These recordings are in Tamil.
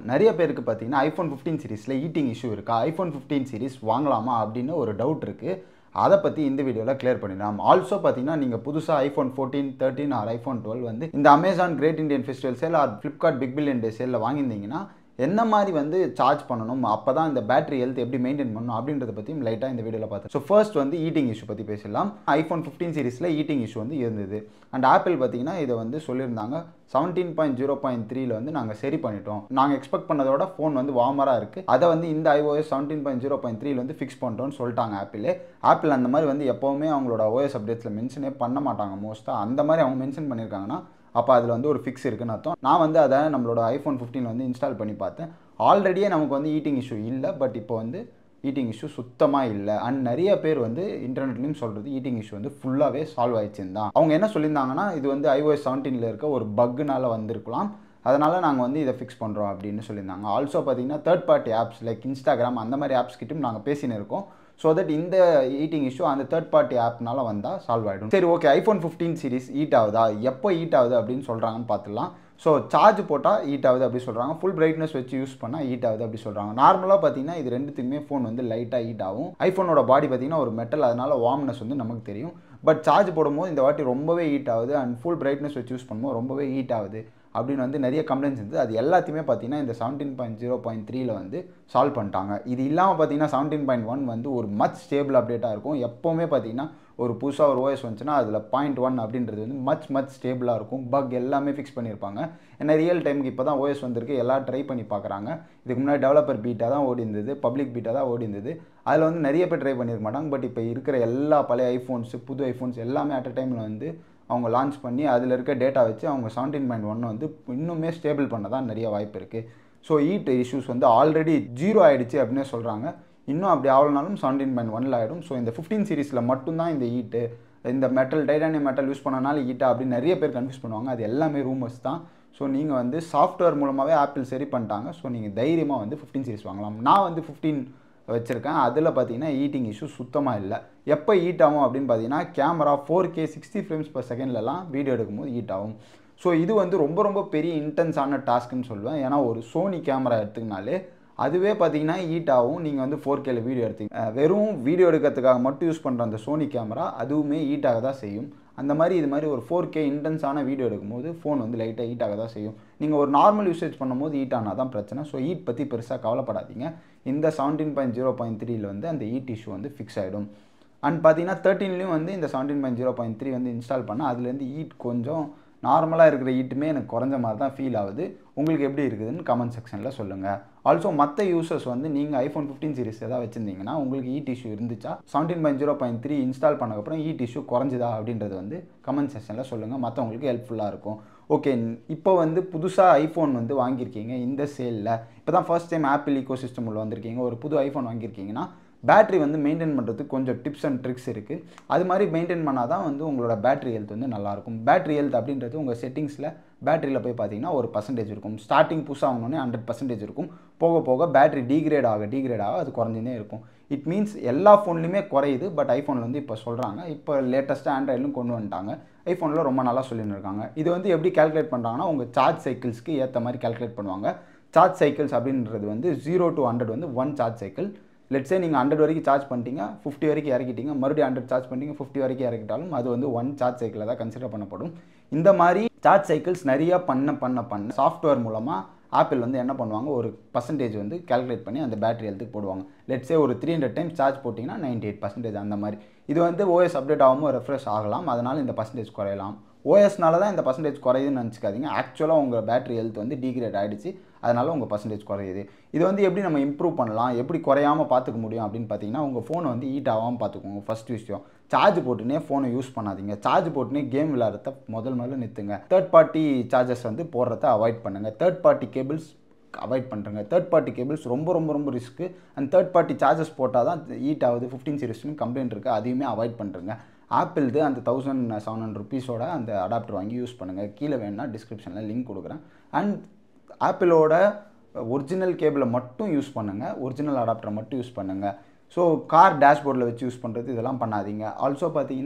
நிறைய பேருக்கு பார்த்தீங்கன்னா ஐஃபோன் ஃபிஃப்டீன் சீரிஸில் ஈட்டிங் இஷ்யூ இருக்கா ஐஃபோன் ஃபிஃப்டீன் சீரிஸ் வாங்கலாமா அப்படின்னு ஒரு டவுட் இருக்குது அதை பற்றி இந்த வீடியோவில் கிளியர் பண்ணிடலாம் ஆல்சோ பார்த்தீங்கன்னா நீங்கள் புதுசாக iPhone fourteen thirteen or iPhone twelve வந்து இந்த Amazon great Indian festival sale or Flipkart big billion day சேலில் வாங்கியிருந்தீங்கன்னா என்ன மாதிரி வந்து சார்ஜ் பண்ணணும் அப்போ தான் இந்த பேட்டரி ஹெல்த் எப்படி மெயின்டைன் பண்ணணும் அப்படின்றத பற்றியும் லைட்டாக இந்த வீடியோவில் பார்த்தேன் ஸோ ஃபர்ஸ்ட் வந்து ஈட்டிங் இஷ்யூ பற்றி பேசலாம் ஐஃபோன் ஃபிஃப்டீன் சீரிஸில் ஈட்டிங் இஷ்யூ வந்து இருந்தது அண்ட் ஆப்பிள் பார்த்தீங்கன்னா இதை வந்து சொல்லியிருந்தாங்க செவன்டீன் பாயிண்ட் ஜீரோ பாயிண்ட் த்ரீல வந்து நாங்கள் சரி பண்ணிட்டோம் நாங்கள் எக்ஸ்பெக்ட் பண்ணதோட ஃபோன் வந்து வார்மராக இருக்குது அதை வந்து இந்த iOS seventeen point zero point த்ரீல வந்து ஃபிக்ஸ் பண்ணுறோம்னு சொல்லிட்டாங்க ஆப்பிள் ஆப்பிள் அந்த மாதிரி வந்து எப்போவுமே அவங்களோட ஓஎஸ் அப்டேட்ஸில் மென்ஷனே பண்ண மாட்டாங்க மோஸ்ட்டாக அந்த மாதிரி அவங்க மென்ஷன் பண்ணியிருக்காங்கன்னா அப்போ அதில் வந்து ஒரு ஃபிக்ஸ் இருக்குன்னு அர்த்தம் நான் வந்து அதை நம்மளோட ஐஃபோன் ஃபிஃப்டீன் வந்து இன்ஸ்டால் பண்ணி பார்த்தேன் ஆல்ரெடியே நமக்கு வந்து ஈட்டிங் இஷ்யூ இல்லை பட் இப்போ வந்து ஈட்டிங் இஷ்யூ சுத்தமாக இல்லை அண்ட் நிறைய பேர் வந்து இன்டர்நெட்லையும் சொல்கிறது ஈட்டிங் இஷ்யூ வந்து ஃபுல்லாகவே சால்வ் ஆயிடுச்சுன்னு தான் அவங்க என்ன சொல்லியிருந்தாங்கன்னா இது வந்து ஐஓஎஸ் செவன்டீனில் இருக்க ஒரு பக்குனால வந்திருக்கலாம் அதனால் நாங்கள் வந்து இதை ஃபிக்ஸ் பண்ணுறோம் அப்படின்னு சொல்லியிருந்தாங்க ஆல்சோ பார்த்தீங்கன்னா third party apps like Instagram அந்த மாதிரி ஆப்ஸ் கிட்டும் நாங்கள் பேசின்னு இருக்கோம் ஸோ தட் இந்த ஈட்டிங் இஷ்யூ அந்த தேர்ட் பார்ட்டி ஆப்னால வந்தால் சால்வ் ஆகிடும் சரி okay iPhone fifteen series heat ஆகுதா எப்போ ஈட் ஆகுது அப்படின்னு சொல்கிறாங்கன்னு பார்த்துலாம் ஸோ சார்ஜ் போட்டால் ஈட் ஆகுது அப்படி சொல்கிறாங்க ஃபுல் பிரைட்னஸ் வச்சு யூஸ் பண்ணால் ஈட் ஆகுது அப்படி சொல்கிறாங்க நார்மலாக பார்த்தீங்கன்னா இது ரெண்டுத்துக்குமே ஃபோன் வந்து லைட்டாக ஹீட் ஆகும் ஐஃபோனோட பாடி பார்த்தீங்கன்னா ஒரு மெட்டல் அதனால வார்ம்னஸ் வந்து நமக்கு தெரியும் பட் சார்ஜ் போடும்போது இந்த வாட்டி ரொம்பவே ஹீட் ஆகுது அண்ட் ஃபுல் பிரைட்னஸ் வச்சு யூஸ் பண்ணும்போது ரொம்பவே ஹீட் ஆகுது அப்படின்னு வந்து நிறைய கம்ப்ளைண்ட்ஸ் இருந்தது அது எல்லாத்தையுமே பார்த்தீங்கன்னா இந்த செவன்டீன் பாயிண்ட் ஜீரோ பாயிண்ட் த்ரீல வந்து சால்வ் பண்ணிட்டாங்க இது இல்லாமல் பார்த்தீங்கன்னா செவன்டீன் பாயிண்ட் ஒன் வந்து ஒரு மச் ஸ்டேபிள் அப்டேட்டாக இருக்கும் எப்போவுமே பார்த்தீங்கன்னா ஒரு புதுசாக ஒரு ஓஎஸ் வந்துச்சுன்னா அதில் பாயிண்ட் ஒன் அப்படின்றது வந்து மச் மச் ஸ்டேபிளாக இருக்கும் பக் எல்லாமே ஃபிக்ஸ் பண்ணியிருப்பாங்க ஏன்னா ரியல் டைமுக்கு இப்போ தான் ஓஎஸ் வந்திருக்கு எல்லாம் ட்ரை பண்ணி பார்க்குறாங்க இதுக்கு முன்னாடி டெவலப்பர் பீட்டாக தான் ஓடி இருந்தது பப்ளிக் பீட்டாக தான் ஓடி இருந்தது அதில் வந்து நிறைய பேர் ட்ரை பண்ணியிருக்க மாட்டாங்க பட் இப்போ இருக்கிற எல்லா பழைய ஐஃபோன்ஸ் புது ஐஃபோன்ஸ் எல்லாமே அட் அ டைமில் வந்து அவங்க லான்ச் பண்ணி அதில் இருக்க டேட்டா வச்சு அவங்க செவன்டீன் பாயிண்ட் ஒன் வந்து இன்னுமே ஸ்டேபிள் பண்ண தான் நிறைய வாய்ப்பு இருக்குது ஸோ ஈட் இஷ்யூஸ் வந்து ஆல்ரெடி ஜீரோ ஆகிடுச்சு அப்படின்னே சொல்கிறாங்க இன்னும் அப்படி ஆகலனாலும் செவன்டீன் பாயிண்ட் ஒனில் ஆகிடும் ஸோ இந்த ஃபிஃப்டீன் சீரிஸில் மட்டும்தான் இந்த ஈட்டு இந்த மெட்டல் டைட்டானியம் மெட்டல் யூஸ் பண்ணனால ஈட்டா அப்படின்னு நிறைய பேர் கன்ஃபியூஸ் பண்ணுவாங்க அது எல்லாமே ரூமர்ஸ் தான் ஸோ நீங்கள் வந்து சாஃப்ட்வேர் மூலமாகவே ஆப்பிள் சரி பண்ணிட்டாங்க ஸோ நீங்கள் தைரியமாக வந்து ஃபிஃப்டீன் சீரிஸ் வாங்கலாம் நான் வந்து ஃபிஃப்டீன் வச்சுருக்கேன் அதில் பார்த்தீங்கன்னா ஈட்டிங் இஷ்யூ சுத்தமாக இல்லை எப்போ ஈட் ஆகும் அப்படின்னு பார்த்தீங்கன்னா camera four K sixty frames per செகண்ட்லலாம் வீடியோ எடுக்கும்போது ஈட் ஆகும் ஸோ இது வந்து ரொம்ப ரொம்ப பெரிய இன்டென்ஸான டாஸ்க்குன்னு சொல்லுவேன் ஏன்னா ஒரு சோனி கேமரா எடுத்துக்கினாலே அதுவே பார்த்தீங்கன்னா ஹீட் ஆகும் நீங்கள் வந்து ஃபோர் கேல வீடியோ எடுத்தீங்க வெறும் வீடியோ எடுக்கிறதுக்காக மட்டும் யூஸ் பண்ணுற அந்த சோனி கேமரா அதுவுமே ஹீட் ஆக தான் செய்யும் அந்த மாதிரி இது மாதிரி ஒரு ஃபோர் கே இன்டென்ஸான வீடியோ எடுக்கும்போது ஃபோன் வந்து லைட்டாக ஹீட் ஆக தான் செய்யும் நீங்கள் ஒரு நார்மல் யூசேஜ் பண்ணும்போது ஹீட் ஆனால் தான் பிரச்சனை ஸோ ஹீட் பற்றி பெருசாக கவலைப்படாதீங்க இந்த செவன்டீன் பாயிண்ட் ஜீரோ பாயிண்ட் த்ரீல வந்து அந்த ஹீட் இஷ்யூ வந்து ஃபிக்ஸ் ஆகிடும் அண்ட் பார்த்தீங்கன்னா தேர்ட்டீன்லேயும் வந்து இந்த seventeen point zero point three வந்து இன்ஸ்டால் பண்ணால் அதுலேருந்து ஹீட் கொஞ்சம் நார்மலாக இருக்கிற ஹீட்டுமே எனக்கு குறைஞ்ச மாதிரி தான் ஃபீல் ஆகுது உங்களுக்கு எப்படி இருக்குதுன்னு கமெண்ட் செக்ஷனில் சொல்லுங்கள் ஆல்சோ மற்ற யூசர்ஸ் வந்து நீங்கள் ஐஃபோன் ஃபிஃப்டீன் சீரிஸ் ஏதாவது வச்சுருந்தீங்கன்னா உங்களுக்கு ஈட் இஷ்யூ இருந்துச்சா seventeen point zero point three install பண்ணக்கப்புறம் ஈட் இஷ்யூ குறைஞ்சிதா அப்படின்றது வந்து கமெண்ட் செக்ஷனில் சொல்லுங்கள் மற்றவங்களுக்கு ஹெல்ப்ஃபுல்லாக இருக்கும் ஓகே இப்போ வந்து புதுசாக ஐஃபோன் வந்து வாங்கியிருக்கீங்க இந்த சேலில் இப்போ தான் first time Apple ecosystem உள்ள வந்திருக்கீங்க ஒரு புது ஐஃபோன் வாங்கியிருக்கீங்கன்னா பேட்டரி வந்து மெயின்டைன் பண்ணுறதுக்கு கொஞ்சம் டிப்ஸ் அண்ட் ட்ரிக்ஸ் இருக்குது அது மாதிரி மெயின்டைன் பண்ணால் தான் வந்து உங்களோட பேட்டரி ஹெல்த் வந்து நல்லாயிருக்கும் பேட்டரி ஹெல்த் அப்படின்றது உங்கள் செட்டிங்ஸில் பேட்டரியில் போய் பார்த்தீங்கன்னா ஒரு பர்சன்டேஜ் இருக்கும் ஸ்டார்டிங் புதுசாக வாங்கினோடனே ஹண்ட்ரட் பர்சன்டேஜ் இருக்கும் போக போக பேட்டரி டீக்ரேட் ஆக டீக்ரேட் ஆக அது குறைஞ்சினே இருக்கும் இட் மீன்ஸ் எல்லா ஃபோன்லையுமே குறையுது பட் ஐஃபோனில் வந்து இப்போ சொல்கிறாங்க இப்போ லேட்டஸ்ட்டாக ஆண்ட்ராய்டும் கொண்டு வந்துட்டாங்க ஐஃபோனில் ரொம்ப நல்லா சொல்லின்னு இருக்காங்க இது வந்து எப்படி கேல்குலேட் பண்ணுறாங்கன்னா உங்கள் சார்ஜ் சைக்கிள்ஸ்க்கு ஏற்ற மாதிரி கேல்குலேட் பண்ணுவாங்க சார்ஜ் சைக்கிள்ஸ் அப்படின்றது வந்து ஜீரோ டு ஹண்ட்ரட் வந்து ஒன் சார்ஜ் சைக்கிள் லெட்ஸே நீங்கள் ஹண்ட்ரட் வரைக்கும் சார்ஜ் பண்ணிட்டீங்க ஃபிஃப்டி வரைக்கும் இறக்கிட்டீங்க மறுபடியும் ஹண்ட்ரட் சார்ஜ் பண்ணிட்டீங்க ஃபிஃப்டி வரைக்கும் இறக்கிட்டாலும் அது வந்து ஒன் சார்ஜ் சைக்கிளில் தான் கன்சிடர் பண்ணப்படும் இந்த மாதிரி சார்ஜ் சைக்கிள்ஸ் நிறைய பண்ண பண்ண பண்ண சாஃப்ட்வேர் மூலமாக ஆப்பிள் வந்து என்ன பண்ணுவாங்க ஒரு பர்சன்டேஜ் வந்து கால்குலேட் பண்ணி அந்த பேட்டரி ஹெல்த்துக்கு போடுவாங்க லெட்ஸே ஒரு த்ரீ ஹண்ட்ரட் டைம் சார்ஜ் போட்டிங்கன்னா நைன்டி எயிட் பர்சன்டேஜ் அந்த மாதிரி இது வந்து ஓஎஸ் அப்டேட் ஆகும்போது ரெஃப்ரெஷ் ஆகலாம் அதனால் இந்த பர்சன்டேஜ் குறையலாம் ஓஎஸ்னால தான் இந்த பர்சன்டேஜ் குறையுதுன்னு நினச்சிக்காதீங்க ஆக்சுவலாக உங்கள் பேட்டரி ஹெல்த் வந்து டீக்ரேட் ஆகிடுச்சு அதனால் உங்கள் பர்சன்டேஜ் குறையுது இது வந்து எப்படி நம்ம இம்ப்ரூவ் பண்ணலாம் எப்படி குறையாமல் பார்த்துக்க முடியும் அப்படின்னு பார்த்தீங்கன்னா உங்கள் ஃபோனை வந்து ஹீட் ஆகாமல் பார்த்துக்கோங்க ஃபஸ்ட் விஷயம் சார்ஜ் போட்டுனே ஃபோனை யூஸ் பண்ணாதீங்க சார்ஜ் போட்டுனே கேம் விளையாடுறத முதல் முதல்ல நிறுத்துங்க தேர்ட் பார்ட்டி சார்ஜஸ் வந்து போடுறத அவாய்ட் பண்ணுங்கள் தேர்ட் பார்ட்டி கேபிள்ஸ் அவாய்ட் பண்ணுறங்க தேர்ட் பார்ட்டி கேபிள்ஸ் ரொம்ப ரொம்ப ரொம்ப risk and third party chargers போட்டால் தான் ஹீட் ஆகுது ஃபிஃப்டீன் சீரிஸ்னு கம்ப்ளைண்ட் இருக்குது அதையுமே அவாய்ட் பண்ணுறங்க ஆப்பிள்து அந்த தௌசண்ட் செவன் ஹண்ட்ரட் ருபீஸோட அந்த அடாப்டர் வாங்கி யூஸ் பண்ணுங்கள் கீழே வேணால் டிஸ்கிரிப்ஷனில் லிங்க் கொடுக்குறேன் அண்ட் ஆப்பிளோட ஒரிஜினல் கேபிளை மட்டும் யூஸ் பண்ணுங்கள் ஒரிஜினல் அடாப்டரை மட்டும் யூஸ் பண்ணுங்கள் ஸோ கார் டேஷ்போர்டில் வச்சு யூஸ் பண்ணுறது இதெல்லாம் பண்ணாதீங்க ஆல்சோ பார்த்தீங்கன்னா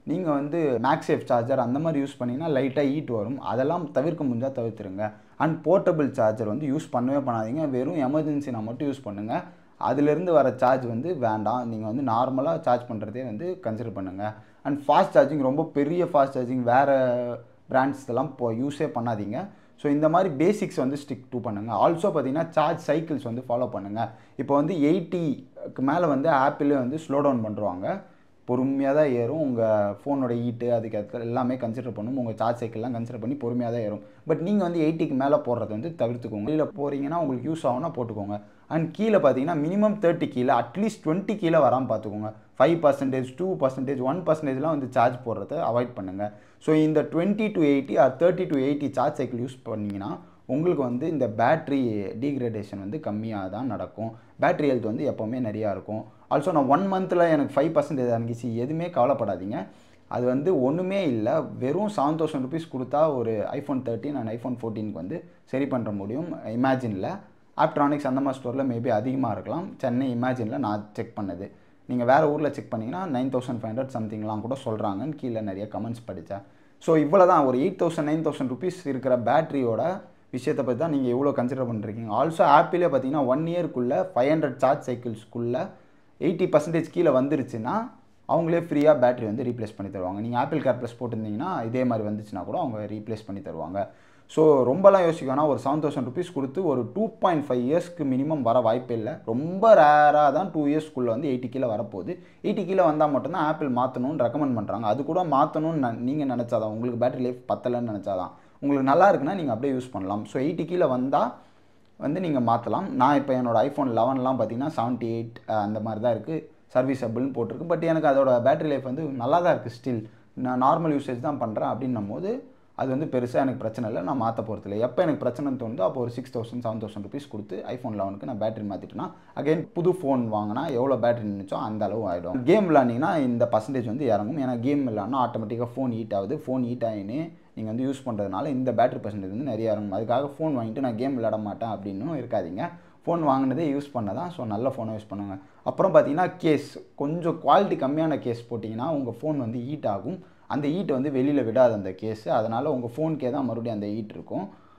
நீங்கள் வந்து மேக்ஸேஃப் சார்ஜர் அந்த மாதிரி யூஸ் பண்ணிங்கன்னா லைட்டாக ஹீட் வரும் அதெல்லாம் தவிர்க்க முடிஞ்சால் தவிர்த்துருங்க அண்ட் போர்ட்டபிள் சார்ஜர் வந்து யூஸ் பண்ணவே பண்ணாதீங்க வெறும் எமர்ஜென்சினா மட்டும் யூஸ் பண்ணுங்கள் அதுலேருந்து வர சார்ஜ் வந்து வேண்டாம் நீங்கள் வந்து நார்மலாக சார்ஜ் பண்ணுறதே வந்து கன்சிடர் பண்ணுங்கள் அண்ட் ஃபாஸ்ட் சார்ஜிங் ரொம்ப பெரிய ஃபாஸ்ட் சார்ஜிங் வேறு பிராண்ட்ஸ் எல்லாம் இப்போ யூஸே பண்ணாதீங்க ஸோ இந்த மாதிரி பேசிக்ஸ் வந்து ஸ்டிக் டூ பண்ணுங்கள் ஆல்சோ பார்த்தீங்கன்னா சார்ஜ் சைக்கிள்ஸ் வந்து ஃபாலோ பண்ணுங்கள் இப்போ வந்து எயிட்டிக்கு மேலே வந்து ஆப்பிளே வந்து ஸ்லோ டவுன் பண்ணுறாங்க பொறுமையாக தான் ஏறும் உங்கள் ஃபோனோட ஹீட்டு அதுக்கு அதுக்கு எல்லாமே கன்சிடர் பண்ணும் உங்கள் சார்ஜ் சைக்கிள்லாம் கன்சிடர் பண்ணி பொறுமையாக தான் ஏறும் பட் நீங்கள் வந்து எயிட்டிக்கு மேலே போடுறது வந்து தவிர்த்துக்கோங்க வெளியில் போகிறீங்கன்னா உங்களுக்கு யூஸ் ஆகும்னா போட்டுக்கோங்க அண்ட் கீழே பார்த்தீங்கன்னா மினிமம் தேர்ட்டி கீழே அட்லீஸ்ட் டுவெண்ட்டி கீழே வராமல் பார்த்துக்கோங்க five percentage two percentage one பர்சன்டேஜ்லாம் வந்து சார்ஜ் போடுறத அவாய்ட் பண்ணுங்கள் ஸோ இந்த twenty to eighty or thirty to eighty charge cycle use பண்ணிங்கன்னா உங்களுக்கு வந்து இந்த பேட்ரி டீக்ரேடேஷன் வந்து கம்மியாக தான் நடக்கும் பேட்ரி ஹெல்த் வந்து எப்போவுமே நிறையா இருக்கும் ஆல்சோ நான் ஒன் மந்தில் எனக்கு ஃபைவ் பர்சன்டேஜ் இறங்கிச்சு எதுவுமே கவலைப்படாதீங்க அது வந்து ஒன்றுமே இல்லை வெறும் செவன் தௌசண்ட் ருபீஸ் கொடுத்தா ஒரு ஐஃபோன் தேர்ட்டின் அண்ட் ஐஃபோன் ஃபோர்டீனுக்கு வந்து சரி பண்ணுற முடியும் இமேஜினில் ஆப்ட்ரானிக்ஸ் அந்த மாதிரி ஸ்டோரில் மேபி அதிகமாக இருக்கலாம் சென்னை இமேஜினில் நான் செக் பண்ணது நீங்கள் வேறு ஊரில் செக் பண்ணிங்கன்னா நைன் தௌசண்ட் ஃபைவ் ஹண்ட்ரட் சம்திங்லாம் கூட சொல்கிறாங்கன்னு கீழே நிறைய கமெண்ட்ஸ் படித்தேன் ஸோ இவ்வளோ தான் ஒரு eight thousand nine thousand rupees இருக்கிற பேட்டரியோட விஷயத்தை பற்றி தான் நீங்கள் எவ்வளோ கன்சிடர் பண்ணுறீங்க ஆல்சோ ஆப்பிளே பார்த்தீங்கன்னா ஒன் இயர்க்குள்ளே ஃபைவ் ஹண்ட்ரட் சார்ஜ் சைக்கிள்ஸ்க்குள்ளே எயிட்டி பர்சன்டேஜ் கீழே வந்துருச்சுன்னா அவங்களே ஃப்ரீயாக பேட்டரி வந்து ரீப்ளேஸ் பண்ணி தருவாங்க நீங்கள் ஆப்பிள் கேர் ப்ளஸ் போட்டிருந்தீங்கன்னா இதே மாதிரி வந்துச்சுன்னா கூட அவங்க ரீப்ளேஸ் பண்ணி தருவாங்க ஸோ ரொம்பலாம் யோசிக்க வேணாம் ஒரு செவன் தௌசண்ட் ருபீஸ் கொடுத்து ஒரு டூ பாயிண்ட் ஃபைவ் இயர்ஸ்க்கு மினிமம் வர வாய்ப்பே இல்லை ரொம்ப ரேராக தான் டூ இயர்ஸ்க்குள்ளே வந்து எயிட்டி கீழே வரப்போகுது எயிட்டி கீழே வந்தால் மட்டும்தான் ஆப்பிள் மாற்றணும்னு ரெக்கமெண்ட் பண்ணுறாங்க அது கூட மாற்றணும்னு நீங்கள் நினச்சாதான் உங்களுக்கு பேட்டரி லைஃப் பத்தலைன்னு நினச்சாதான் உங்களுக்கு நல்லா இருக்குன்னா நீங்கள் அப்படியே யூஸ் பண்ணலாம் ஸோ எயிட்டி கீழே வந்தால் வந்து நீங்கள் மாற்றலாம் நான் இப்போ என்னோடய ஐஃபோன் லெவன்லாம் பார்த்தீங்கன்னா செவன்ட்டி எயிட் அந்த மாதிரி தான் இருக்குது சர்வீஸபிள்னு போட்டிருக்கு பட் எனக்கு அதோட பேட்டரி லைஃப் வந்து நல்லா தான் இருக்குது ஸ்டில் நான் நார்மல் யூசேஜ் தான் பண்ணுறேன் அப்படின்னும் போது அது வந்து பெருசாக எனக்கு பிரச்சனை இல்லை நான் மாற்ற போகிறது இல்லை எப்போ எனக்கு பிரச்சனைன்னு தோணுதோ அப்போ ஒரு six thousand seven thousand rupees கொடுத்து ஐஃபோன் லெவனுக்கு நான் பேட்டரி மாற்றிட்டேன்னா அகைன் புது ஃபோன் வாங்கினா எவ்வளோ பேட்டரி நினைச்சோ அந்த அளவு ஆகிடும் கேம் விளாண்டிங்கன்னா இந்த பர்சன்டேஜ் வந்து இறங்கும் ஏன்னா கேம் விளாட்னா ஆட்டோமேட்டிக்காக ஃபோன் ஹீட் ஆகுது ஃபோன் ஹீட் ஆகினே நீங்கள் வந்து யூஸ் பண்ணுறதுனால இந்த பேட்டரி பர்சன்டேஜ் வந்து நிறைய இறங்கும் அதுக்காக ஃபோன் வாங்கிட்டு நான் கேம் விளாட மாட்டேன் அப்படின்னு இருக்காதீங்க ஃபோன் வாங்கினதே யூஸ் பண்ண தான் ஸோ நல்ல ஃபோனை யூஸ் பண்ணுங்கள் அப்புறம் பார்த்தீங்கன்னா கேஸ் கொஞ்சம் குவாலிட்டி கம்மியான கேஸ் போட்டிங்கன்னா உங்கள் ஃபோன் வந்து ஹீட் ஆகும் அந்த ஹீட் வந்து வெளியில் விடாது அந்த கேஸு அதனால் உங்கள் ஃபோனுக்கே தான் மறுபடியும் அந்த ஹீட் இருக்கும்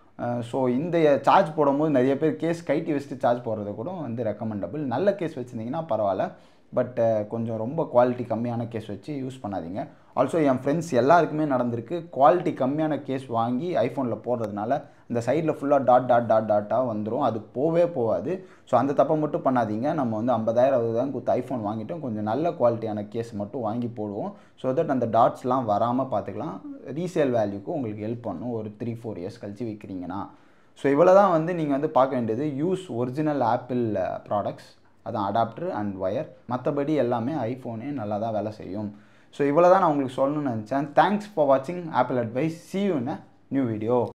ஸோ இந்த சார்ஜ் போடும்போது நிறைய பேர் கேஸ் கைட்டி வச்சுட்டு சார்ஜ் போடுறது கூட வந்து ரெக்கமெண்டபிள் நல்ல கேஸ் வச்சுருந்தீங்கன்னா பரவாயில்ல பட் கொஞ்சம் ரொம்ப குவாலிட்டி கம்மியான கேஸ் வச்சு யூஸ் பண்ணாதீங்க ஆல்சோ என் ஃப்ரெண்ட்ஸ் எல்லாருக்குமே நடந்திருக்கு குவாலிட்டி கம்மியான கேஸ் வாங்கி ஐஃபோனில் போடுறதுனால இந்த சைடில் ஃபுல்லாக டாட் டாட் டாட் டாட்டாக வந்துடும் அது போவே போகாது ஸோ அந்த தப்பை மட்டும் பண்ணாதீங்க நம்ம வந்து ஐம்பதாயிரம் அறுபதாயிரம் கொடுத்து ஐஃபோன் வாங்கிட்டோம் கொஞ்சம் நல்ல குவாலிட்டியான கேஸ் மட்டும் வாங்கி போடுவோம் ஸோ தட் அந்த டாட்ஸ்லாம் வராமல் பார்த்துக்கலாம் ரீசேல் வேல்யூக்கு உங்களுக்கு ஹெல்ப் பண்ணும் ஒரு த்ரீ ஃபோர் இயர்ஸ் கழிச்சு விற்கிறீங்கன்னா ஸோ இவ்வளோ தான் வந்து நீங்கள் வந்து பார்க்க வேண்டியது யூஸ் ஒரிஜினல் ஆப்பிள் ப்ராடக்ட்ஸ் அதான் அடாப்டர் அண்ட் ஒயர் மற்றபடி எல்லாமே ஐஃபோனே நல்லா தான் வேலை செய்யும் ஸோ இவ்வளோ தான் நான் உங்களுக்கு சொல்லணும்னு நினச்சேன் தேங்க்ஸ் ஃபார் வாட்சிங் Apple advice see you in a new video